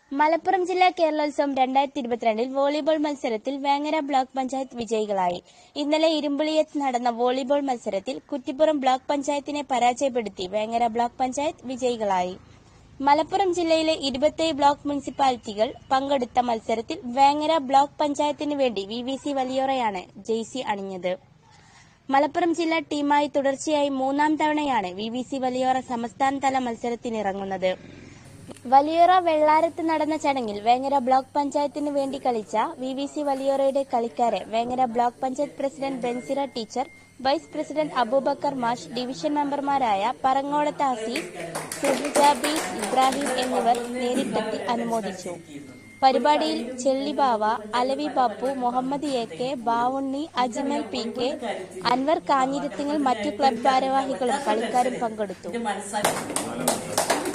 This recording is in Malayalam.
മലപ്പുറം ജില്ലാ കേരളോത്സവം രണ്ടായിരത്തി ഇരുപത്തിരണ്ടിൽ വോളിബോൾ മത്സരത്തിൽ വേങ്ങര ബ്ലോക്ക് പഞ്ചായത്ത് വിജയികളായി ഇന്നലെ ഇരുമ്പുളിയത്ത് നടന്ന വോളിബോൾ മത്സരത്തിൽ കുറ്റിപ്പുറം ബ്ലോക്ക് പഞ്ചായത്തിനെ പരാജയപ്പെടുത്തി വേങ്ങര ബ്ലോക്ക് പഞ്ചായത്ത് വിജയികളായി മലപ്പുറം ജില്ലയിലെ ഇരുപത്തേഴ് ബ്ലോക്ക് മുനിസിപ്പാലിറ്റികൾ പങ്കെടുത്ത മത്സരത്തിൽ വേങ്ങര ബ്ലോക്ക് പഞ്ചായത്തിനു വേണ്ടി വി വി സി വലിയോറയാണ് ജെയ്സി അണിഞ്ഞത് മലപ്പുറം ജില്ലാ ടീമായി തുടർച്ചയായി മൂന്നാം തവണയാണ് വി വി സി വലിയോറ സംസ്ഥാനതല മത്സരത്തിനിറങ്ങുന്നത് വലിയോറ വെള്ളാരത്ത് നടന്ന ചടങ്ങിൽ വേങ്ങര ബ്ലോക്ക് പഞ്ചായത്തിന് വേണ്ടി കളിച്ച വി വി സി വലിയോറയുടെ കളിക്കാരെ Vengara block panchayat president Benzira teacher vice president Abubakar മാഷ് ഡിവിഷൻ മെമ്പർമാരായ പറങ്ങോടത്ത് അസീസ് സുഹുജാബി ഇബ്രാഹിം എന്നിവർ നേരിട്ടെത്തി അനുമോദിച്ചു പരിപാടിയിൽ Chellibava Alavi Bapu Muhammad A K Bavunni Ajmal P K Anwar Kanjirathingal മറ്റു ക്ലബ് ഭാരവാഹികളും കളിക്കാരും പങ്കെടുത്തു